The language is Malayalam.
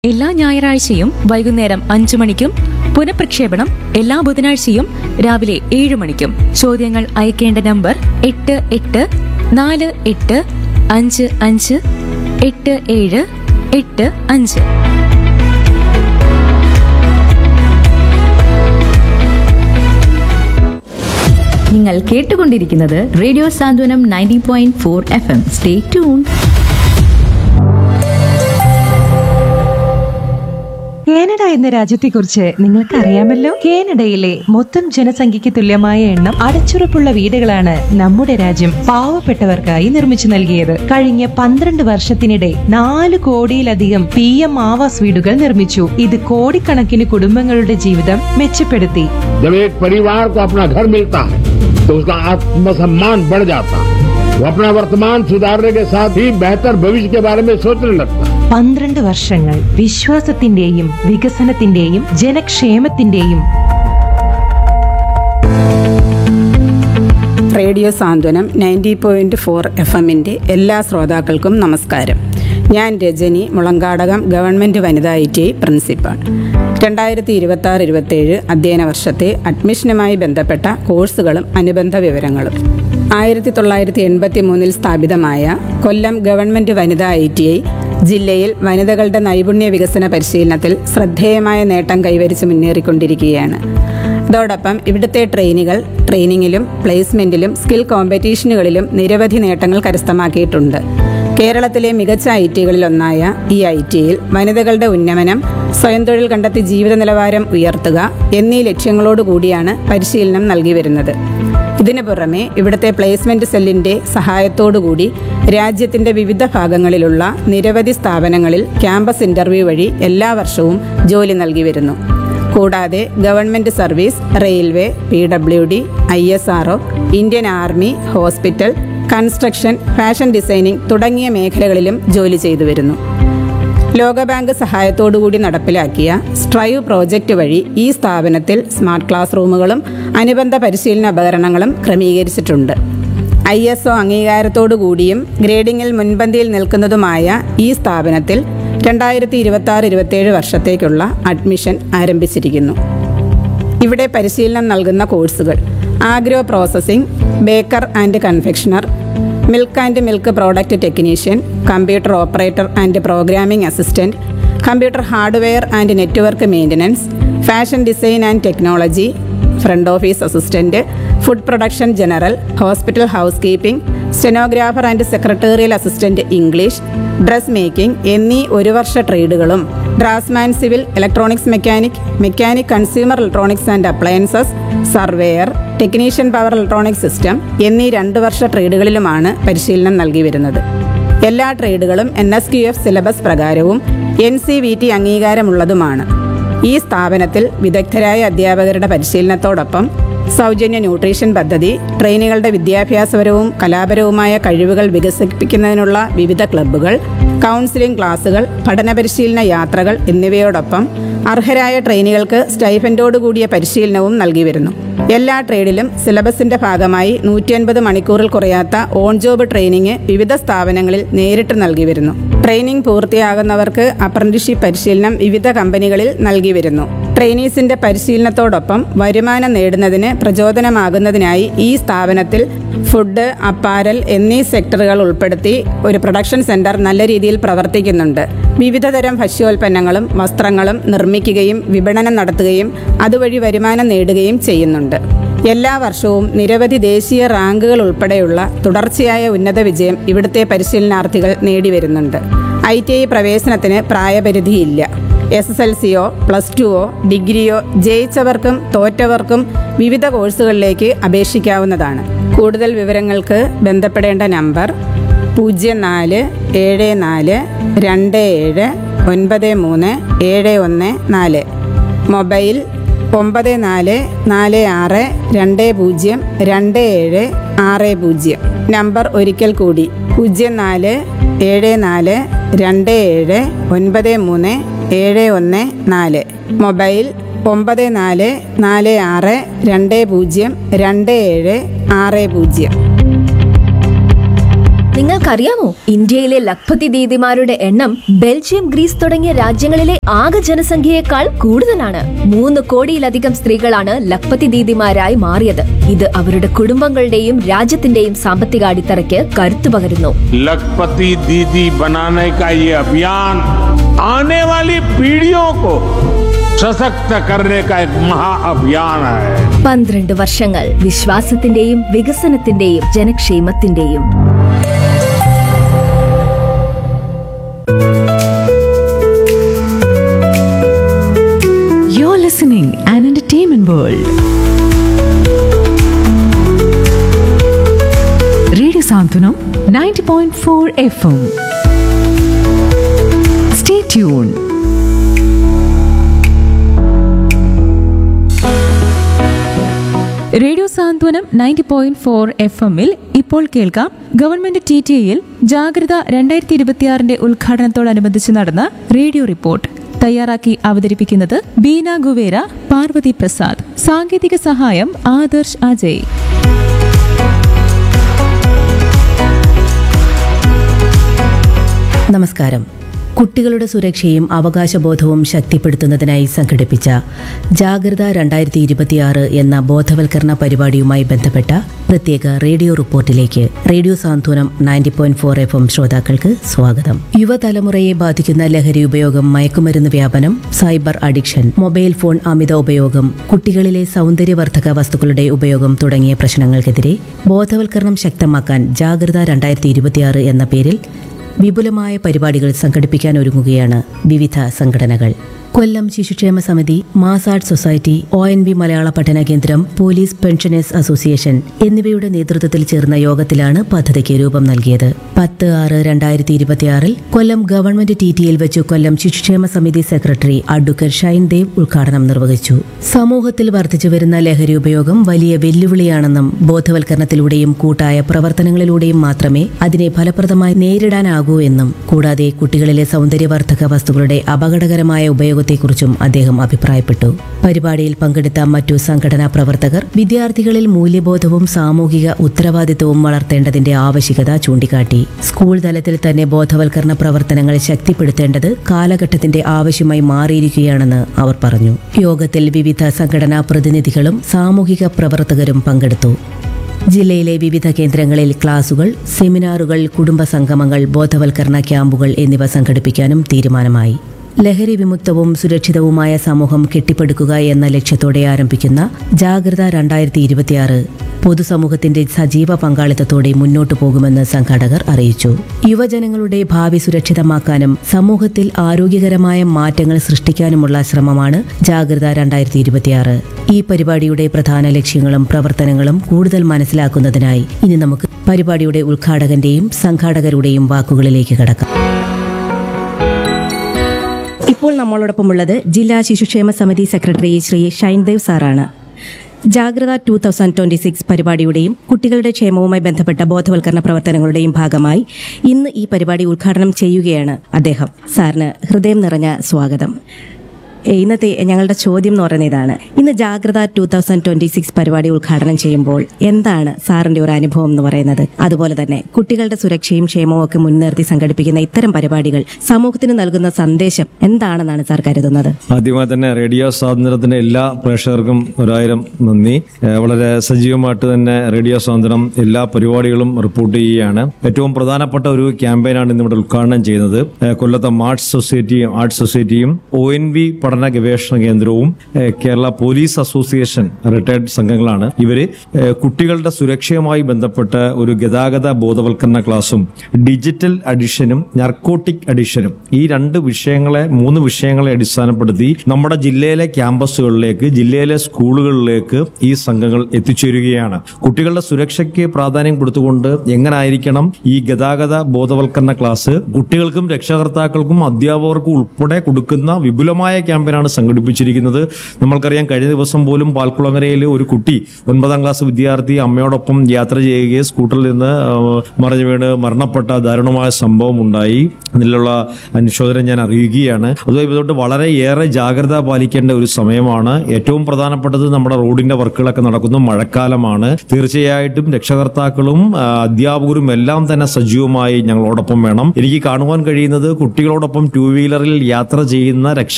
എല്ലാ ഞായറാഴ്ചയും വൈകുന്നേരം അഞ്ചു മണിക്കും പുനഃപ്രക്ഷേപണം എല്ലാ ബുധനാഴ്ചയും രാവിലെ ഏഴ് മണിക്കും ചോദ്യങ്ങൾ അയക്കേണ്ട നമ്പർ എട്ട് എട്ട് നാല് എട്ട് അഞ്ച് അഞ്ച് എട്ട് ഏഴ് എട്ട് അഞ്ച് നിങ്ങൾ കേട്ടുകൊണ്ടിരിക്കുന്നത് radio Santhwanam ninety point four F M stay tune Canada എന്ന രാജ്യത്തെക്കുറിച്ച് നിങ്ങൾക്ക് അറിയാമല്ലോ കാനഡയിലെ മൊത്തം ജനസംഖ്യയ്ക്ക് തുല്യമായ എണ്ണം അടച്ചുറപ്പുള്ള വീടുകളാണ് നമ്മുടെ രാജ്യം പാവപ്പെട്ടവർക്കായി നിർമ്മിച്ചു നൽകിയത് കഴിഞ്ഞ പന്ത്രണ്ട് വർഷത്തിനിടെ നാല് കോടിയിലധികം പി എം ആവാസ് വീടുകൾ നിർമ്മിച്ചു ഇത് കോടിക്കണക്കിന് കുടുംബങ്ങളുടെ ജീവിതം മെച്ചപ്പെടുത്തി जब एक परिवार को अपना घर मिलता है तो उसका आत्मसम्मान बढ़ जाता है वो अपना वर्तमान सुधारने के साथ ही बेहतर भविष्य के बारे में सोचने लगता है പന്ത്രണ്ട് വർഷങ്ങൾ വിശ്വാസത്തിന്റെയും വികസനത്തിന്റെയും ജനക്ഷേമത്തിന്റെയും radio Santhwanam ninety point four F എമ്മിൻ്റെ എല്ലാ ശ്രോതാക്കൾക്കും നമസ്കാരം ഞാൻ രജനി മുളങ്കാടകം ഗവൺമെൻറ് വനിതാ ഐ ടി ഐ പ്രിൻസിപ്പാൾ രണ്ടായിരത്തി ഇരുപത്തി ആറ് ഇരുപത്തേഴ് അധ്യയന വർഷത്തെ അഡ്മിഷനുമായി ബന്ധപ്പെട്ട കോഴ്സുകളും അനുബന്ധ വിവരങ്ങളും ആയിരത്തി തൊള്ളായിരത്തി എൺപത്തി മൂന്നിൽ സ്ഥാപിതമായ കൊല്ലം ഗവൺമെൻറ് വനിതാ ഐ ടി ഐ ജില്ലയിൽ വനിതകളുടെ നൈപുണ്യ വികസന പരിശീലനത്തിൽ ശ്രദ്ധേയമായ നേട്ടം കൈവരിച്ച് മുന്നേറിക്കൊണ്ടിരിക്കുകയാണ് അതോടൊപ്പം ഇവിടുത്തെ ട്രെയിനികൾ ട്രെയിനിങ്ങിലും പ്ലേസ്മെന്റിലും സ്കിൽ കോമ്പറ്റീഷനുകളിലും നിരവധി നേട്ടങ്ങൾ കരസ്ഥമാക്കിയിട്ടുണ്ട് കേരളത്തിലെ മികച്ച ഐ ടികളിലൊന്നായ ഈ ഐ ടിയിൽ വനിതകളുടെ ഉന്നമനം സ്വയം തൊഴിൽ കണ്ടെത്തി ജീവിത നിലവാരം ഉയർത്തുക എന്നീ ലക്ഷ്യങ്ങളോടുകൂടിയാണ് പരിശീലനം നൽകി വരുന്നത് ഇതിനു പുറമെ ഇവിടുത്തെ പ്ലേസ്മെന്റ് സെല്ലിന്റെ സഹായത്തോടുകൂടി രാജ്യത്തിന്റെ വിവിധ ഭാഗങ്ങളിലുള്ള നിരവധി സ്ഥാപനങ്ങളിൽ ക്യാമ്പസ് ഇന്റർവ്യൂ വഴി എല്ലാ വർഷവും ജോലി നൽകി വരുന്നു കൂടാതെ government service railway P W D I S R Indian army hospital construction fashion designing തുടങ്ങിയ മേഖലകളിലും ജോലി ചെയ്തു വരുന്നു ലോകബാങ്ക് സഹായത്തോടുകൂടി നടപ്പിലാക്കിയ സ്ട്രൈവ് പ്രോജക്റ്റ് വഴി ഈ സ്ഥാപനത്തിൽ സ്മാർട്ട് ക്ലാസ് റൂമുകളും അനുബന്ധ പരിശീലന ഉപകരണങ്ങളും ക്രമീകരിച്ചിട്ടുണ്ട് ഐ എസ് ഒ അംഗീകാരത്തോടു കൂടിയും ഗ്രേഡിംഗിൽ മുൻപന്തിയിൽ നിൽക്കുന്നതുമായ ഈ സ്ഥാപനത്തിൽ രണ്ടായിരത്തി ഇരുപത്തി ആറ് ഇരുപത്തേഴ് വർഷത്തേക്കുള്ള അഡ്മിഷൻ ആരംഭിച്ചിരിക്കുന്നു ഇവിടെ പരിശീലനം നൽകുന്ന കോഴ്സുകൾ agro processing baker and confectioner milk and milk product technician computer operator and programming assistant computer hardware and network maintenance fashion design and technology front office assistant food production general hospital housekeeping stenographer and secretarial assistant English dressmaking എന്നീ ഒരു വർഷ ട്രേഡുകളും draughtsman civil electronics mechanic mechanic consumer electronics and appliances surveyor technician power electronic system എന്നീ രണ്ട് വർഷ ട്രേഡുകളിലുമാണ് പരിശീലനം നൽകി വരുന്നത് എല്ലാ ട്രേഡുകളും N S Q F syllabus പ്രകാരവും എൻ സി വി ടി അംഗീകാരമുള്ളതുമാണ് ഈ സ്ഥാപനത്തിൽ വിദഗ്ധരായ അധ്യാപകരുടെ പരിശീലനത്തോടൊപ്പം സൗജന്യ ന്യൂട്രീഷൻ പദ്ധതി ട്രെയിനികളുടെ വിദ്യാഭ്യാസപരവും കലാപരവുമായ കഴിവുകൾ വികസിപ്പിക്കുന്നതിനുള്ള വിവിധ ക്ലബ്ബുകൾ കൗൺസിലിംഗ് ക്ലാസുകൾ പഠന പരിശീലന യാത്രകൾ എന്നിവയോടൊപ്പം അർഹരായ ട്രെയിനികൾക്ക് സ്റ്റൈഫൻഡോടുകൂടിയ പരിശീലനവും നൽകി വരുന്നു എല്ലാ ട്രേഡിലും സിലബസിന്റെ ഭാഗമായി നൂറ്റി അൻപത് മണിക്കൂറിൽ കുറയാത്ത ഓൺ ജോബ് ട്രെയിനിങ് വിവിധ സ്ഥാപനങ്ങളിൽ നേരിട്ട് നൽകി വരുന്നു ട്രെയിനിങ് പൂർത്തിയാകുന്നവർക്ക് അപ്രന്റീഷിപ്പ് പരിശീലനം വിവിധ കമ്പനികളിൽ നൽകി വരുന്നു ട്രെയിനീസിന്റെ പരിശീലനത്തോടൊപ്പം വരുമാനം നേടുന്നതിന് പ്രചോദനമാകുന്നതിനായി ഈ സ്ഥാപനത്തിൽ ഫുഡ് അപ്പാരൽ എന്നീ സെക്ടറുകൾ ഉൾപ്പെടുത്തി ഒരു പ്രൊഡക്ഷൻ സെന്റർ നല്ല രീതിയിൽ പ്രവർത്തിക്കുന്നുണ്ട് വിവിധതരം ഭക്ഷ്യോൽപ്പന്നങ്ങളും വസ്ത്രങ്ങളും നിർമ്മിക്കുകയും വിപണനം നടത്തുകയും അതുവഴി വരുമാനം നേടുകയും ചെയ്യുന്നുണ്ട് എല്ലാ വർഷവും നിരവധി ദേശീയ റാങ്കുകൾ ഉൾപ്പെടെയുള്ള തുടർച്ചയായ ഉന്നത വിജയം ഇവിടുത്തെ പരിശീലനാർത്ഥികൾ നേടിവരുന്നുണ്ട് ഐ ടി ഐ പ്രവേശനത്തിന് പ്രായപരിധിയില്ല എസ് എസ് എൽ സിയോ പ്ലസ് ടുവോ ഡിഗ്രിയോ ജയിച്ചവർക്കും തോറ്റവർക്കും വിവിധ കോഴ്സുകളിലേക്ക് അപേക്ഷിക്കാവുന്നതാണ് കൂടുതൽ വിവരങ്ങൾക്ക് ബന്ധപ്പെടേണ്ട നമ്പർ പൂജ്യം നാല് ഏഴ് നാല് രണ്ട് ഏഴ് ഒൻപത് മൂന്ന് ഏഴ് ഒന്ന് നാല് മൊബൈൽ ഒമ്പത് നാല് നാല് ആറ് രണ്ട് പൂജ്യം രണ്ട് ഏഴ് ആറ് പൂജ്യം നമ്പർ ഒരിക്കൽ കൂടി പൂജ്യം നാല് ഏഴ് നാല് രണ്ട് ഏഴ് ഒൻപത് മൂന്ന് ഏഴ് ഒന്ന് നാല് മൊബൈൽ ഒമ്പത് നാല് നാല് ആറ് രണ്ട് പൂജ്യം രണ്ട് ഏഴ് ആറ് പൂജ്യം നിങ്ങൾക്കറിയാമോ ഇന്ത്യയിലെ ലഖ്പതി ദീദിമാരുടെ എണ്ണം ബെൽജിയം ഗ്രീസ് തുടങ്ങിയ രാജ്യങ്ങളിലെ ആകെ ജനസംഖ്യയേക്കാൾ കൂടുതലാണ് മൂന്ന് കോടിയിലധികം സ്ത്രീകളാണ് ലഖ്പതി ദീദിമാരായി മാറിയത് ഇത് അവരുടെ കുടുംബങ്ങളുടെയും രാജ്യത്തിന്റെയും സാമ്പത്തിക അടിത്തറയ്ക്ക് കരുത്തു പകരുന്നു लखपति दीदी बनाने का ये अभियान आने वाली पीढ़ियों को सशक्त करने का एक महाअभियान है പന്ത്രണ്ട് വർഷങ്ങൾ വിശ്വാസത്തിന്റെയും വികസനത്തിന്റെയും ജനക്ഷേമത്തിന്റെയും You're listening an entertainment world. Radio Santunam 90.4 FM. Stay tuned. Radio Santhwanam ninety point four F എമ്മിൽ ഇപ്പോൾ കേൾക്കാം ഗവൺമെന്റ് ടി ടി യിൽ ജാഗ്രത രണ്ടായിരത്തി ഇരുപത്തിയാറിന്റെ ഉദ്ഘാടനത്തോടനുബന്ധിച്ച് നടന്ന റേഡിയോ റിപ്പോർട്ട് തയ്യാറാക്കി അവതരിപ്പിക്കുന്നത് ബീന ഗുവേര പാർവതി പ്രസാദ് സാങ്കേതിക സഹായം ആദർശ് അജയ് നമസ്കാരം കുട്ടികളുടെ സുരക്ഷയും അവകാശബോധവും ശക്തിപ്പെടുത്തുന്നതിനായി സംഘടിപ്പിച്ച ജാഗ്രത രണ്ടായിരത്തി ഇരുപത്തിയാറ് എന്ന ബോധവൽക്കരണ പരിപാടിയുമായി ബന്ധപ്പെട്ട പ്രത്യേക റേഡിയോ റിപ്പോർട്ടിലേക്ക് radio Santhwanam ninety point four F M ശ്രോതാക്കൾക്ക് സ്വാഗതം യുവതലമുറയെ ബാധിക്കുന്ന ലഹരി ഉപയോഗം മയക്കുമരുന്ന് വ്യാപനം സൈബർ അഡിക്ഷൻ മൊബൈൽ ഫോൺ അമിത ഉപയോഗം കുട്ടികളിലെ സൗന്ദര്യവർദ്ധക വസ്തുക്കളുടെ ഉപയോഗം തുടങ്ങിയ പ്രശ്നങ്ങൾക്കെതിരെ ബോധവൽക്കരണം ശക്തമാക്കാൻ ജാഗ്രത രണ്ടായിരത്തി ഇരുപത്തിയാറ് എന്ന പേരിൽ വിപുലമായ പരിപാടികൾ സംഘടിപ്പിക്കാൻ ഒരുങ്ങുകയാണ് വിവിധ സംഘടനകൾ കൊല്ലം ശിശുക്ഷേമ സമിതി മാസാഡ് society O N V Malayala പഠന കേന്ദ്രം പോലീസ് പെൻഷനേഴ്സ് അസോസിയേഷൻ എന്നിവയുടെ നേതൃത്വത്തിൽ ചേർന്ന യോഗത്തിലാണ് പദ്ധതിക്ക് രൂപം നൽകിയത് പത്ത് ആറ് രണ്ടായിരത്തി ഇരുപത്തിയാറിൽ കൊല്ലം ഗവൺമെന്റ് ടി ടിയിൽ വെച്ച് കൊല്ലം ശിശുക്ഷേമ സമിതി സെക്രട്ടറി അഡ്വക്കേറ്റ് ഷൈൻ ദേവ് ഉദ്ഘാടനം നിർവഹിച്ചു സമൂഹത്തിൽ വർദ്ധിച്ചു വരുന്ന ലഹരി ഉപയോഗം വലിയ വെല്ലുവിളിയാണെന്നും ബോധവൽക്കരണത്തിലൂടെയും കൂട്ടായ പ്രവർത്തനങ്ങളിലൂടെയും മാത്രമേ അതിനെ ഫലപ്രദമായി നേരിടാനാകൂ എന്നും കൂടാതെ കുട്ടികളിലെ സൗന്ദര്യവർദ്ധക വസ്തുക്കളുടെ അപകടകരമായ ഉപയോഗത്തെക്കുറിച്ചും അദ്ദേഹം അഭിപ്രായപ്പെട്ടു പരിപാടിയിൽ പങ്കെടുത്ത മറ്റു സംഘടനാ പ്രവർത്തകർ വിദ്യാർത്ഥികളിൽ മൂല്യബോധവും സാമൂഹിക ഉത്തരവാദിത്വവും വളർത്തേണ്ടതിന്റെ ആവശ്യകത ചൂണ്ടിക്കാട്ടി സ്കൂൾ തലത്തിൽ തന്നെ ബോധവൽക്കരണ പ്രവർത്തനങ്ങൾ ശക്തിപ്പെടുത്തേണ്ടത് കാലഘട്ടത്തിന്റെ ആവശ്യമായി മാറിയിരിക്കുകയാണെന്ന് അവർ പറഞ്ഞു യോഗത്തിൽ വിവിധ സംഘടനാ പ്രതിനിധികളും സാമൂഹിക പ്രവർത്തകരും പങ്കെടുത്തു ജില്ലയിലെ വിവിധ കേന്ദ്രങ്ങളിൽ ക്ലാസുകൾ സെമിനാറുകൾ കുടുംബ സംഗമങ്ങൾ ബോധവൽക്കരണ ക്യാമ്പുകൾ എന്നിവ സംഘടിപ്പിക്കാനും തീരുമാനമായി ലഹരി വിമുക്തവും സുരക്ഷിതവുമായ സമൂഹം കെട്ടിപ്പടുക്കുക എന്ന ലക്ഷ്യത്തോടെ ആരംഭിക്കുന്ന ജാഗ്രത രണ്ടായിരത്തി ഇരുപത്തിയാറ് പൊതുസമൂഹത്തിന്റെ സജീവ പങ്കാളിത്തത്തോടെ മുന്നോട്ടു പോകുമെന്ന് സംഘാടകർ അറിയിച്ചു യുവജനങ്ങളുടെ ഭാവി സുരക്ഷിതമാക്കാനും സമൂഹത്തിൽ ആരോഗ്യകരമായ മാറ്റങ്ങൾ സൃഷ്ടിക്കാനുമുള്ള ശ്രമമാണ് ജാഗ്രത രണ്ടായിരത്തി ഇരുപത്തിയാറ് ഈ പരിപാടിയുടെ പ്രധാന ലക്ഷ്യങ്ങളും പ്രവർത്തനങ്ങളും കൂടുതൽ മനസ്സിലാക്കുന്നതിനായി ഇനി നമുക്ക് പരിപാടിയുടെ ഉദ്ഘാടകന്റെയും സംഘാടകരുടെയും വാക്കുകളിലേക്ക് കടക്കാം ഇപ്പോൾ നമ്മളോടൊപ്പമുള്ളത് ജില്ലാ ശിശുക്ഷേമ സമിതി സെക്രട്ടറി ശ്രീ ഷൈൻദേവ് സാറാണ് Jagratha two thousand twenty six പരിപാടിയുടെയും കുട്ടികളുടെ ക്ഷേമവുമായി ബന്ധപ്പെട്ട ബോധവൽക്കരണ പ്രവർത്തനങ്ങളുടെയും ഭാഗമായി ഇന്ന് ഈ പരിപാടി ഉദ്ഘാടനം ചെയ്യുകയാണ് അദ്ദേഹം സാറിന് ഹൃദയം നിറഞ്ഞ സ്വാഗതം ഏ, ഇന്നത്തെ ഞങ്ങളുടെ ചോദ്യം എന്ന് പറയുന്നത് ഇതാണ് ഇന്ന് ജാഗ്രത ടു തൗസൻഡ് ട്വന്റി സിക്സ് പരിപാടി ഉദ്ഘാടനം ചെയ്യുമ്പോൾ എന്താണ് സാറിന്റെ ഒരു അനുഭവം എന്ന് പറയുന്നത് അതുപോലെ തന്നെ കുട്ടികളുടെ സുരക്ഷയും ക്ഷേമവും ഒക്കെ മുൻനിർത്തി സംഘടിപ്പിക്കുന്ന ഇത്തരം പരിപാടികൾ സമൂഹത്തിന് നൽകുന്ന സന്ദേശം എന്താണെന്നാണ് സാർ കരുതുന്നത് ആദ്യമായി തന്നെ റേഡിയോ സ്വാതന്ത്ര്യത്തിന്റെ എല്ലാ പ്രേക്ഷകർക്കും ഒരായിരം നന്ദി ഏഹ് വളരെ സജീവമായിട്ട് തന്നെ റേഡിയോ സ്വാതന്ത്ര്യം എല്ലാ പരിപാടികളും റിപ്പോർട്ട് ചെയ്യുകയാണ് ഏറ്റവും പ്രധാനപ്പെട്ട ഒരു ക്യാമ്പയിനാണ് ഇന്ന് ഇവിടെ ഉദ്ഘാടനം ചെയ്യുന്നത് ഏഹ് കൊല്ലത്തെ മാർട്സ് സൊസൈറ്റിയും ആർട്സ് സൊസൈറ്റിയും ഒ എൻ വി പഠന ഗവേഷണ കേന്ദ്രവും ഏഹ് കേരള പോലീസ് അസോസിയേഷൻ റിട്ടയർഡ് സംഘങ്ങളാണ് ഇവര് ഏഹ് കുട്ടികളുടെ സുരക്ഷയുമായി ബന്ധപ്പെട്ട ഒരു ഗതാഗത ബോധവൽക്കരണ ക്ലാസും ഡിജിറ്റൽ അഡിഷനും നർക്കോട്ടിക് അഡിഷനും ഈ രണ്ട് വിഷയങ്ങളെ മൂന്ന് വിഷയങ്ങളെ അടിസ്ഥാനപ്പെടുത്തി നമ്മുടെ ജില്ലയിലെ ക്യാമ്പസുകളിലേക്ക് ജില്ലയിലെ സ്കൂളുകളിലേക്ക് ഈ സംഘങ്ങൾ എത്തിച്ചേരുകയാണ് കുട്ടികളുടെ സുരക്ഷയ്ക്ക് പ്രാധാന്യം കൊടുത്തുകൊണ്ട് എങ്ങനായിരിക്കണം ഈ ഗതാഗത ബോധവൽക്കരണ ക്ലാസ് കുട്ടികൾക്കും രക്ഷകർത്താക്കൾക്കും അധ്യാപകർക്കും ഉൾപ്പെടെ കൊടുക്കുന്ന വിപുലമായ ക്യാമ്പയിൻ ക്യാമ്പയിനാണ് സംഘടിപ്പിച്ചിരിക്കുന്നത് നമ്മൾക്കറിയാം കഴിഞ്ഞ ദിവസം പോലും പാൽക്കുളങ്ങരയിൽ ഒരു കുട്ടി ഒൻപതാം ക്ലാസ് വിദ്യാർത്ഥി അമ്മയോടൊപ്പം യാത്ര ചെയ്യുകയും സ്കൂട്ടറിൽ നിന്ന് ആ, മറിഞ്ഞു വീണ് മരണപ്പെട്ട ദാരുണമായ സംഭവം ഉണ്ടായി ഇതിലുള്ള അനുശോചനം ഞാൻ അറിയുകയാണ് അതുമായി ബന്ധപ്പെട്ട് വളരെ ഏറെ ജാഗ്രത പാലിക്കേണ്ട ഒരു സമയമാണ് ഏറ്റവും പ്രധാനപ്പെട്ടത് നമ്മുടെ റോഡിന്റെ വർക്കുകളൊക്കെ നടക്കുന്നു മഴക്കാലമാണ് തീർച്ചയായിട്ടും രക്ഷകർത്താക്കളും ആ, അധ്യാപകരും എല്ലാം തന്നെ സജീവമായി ഞങ്ങളോടൊപ്പം വേണം എനിക്ക് കാണുവാൻ കഴിയുന്നത് കുട്ടികളോടൊപ്പം ടൂ വീലറിൽ യാത്ര ചെയ്യുന്ന രക്ഷ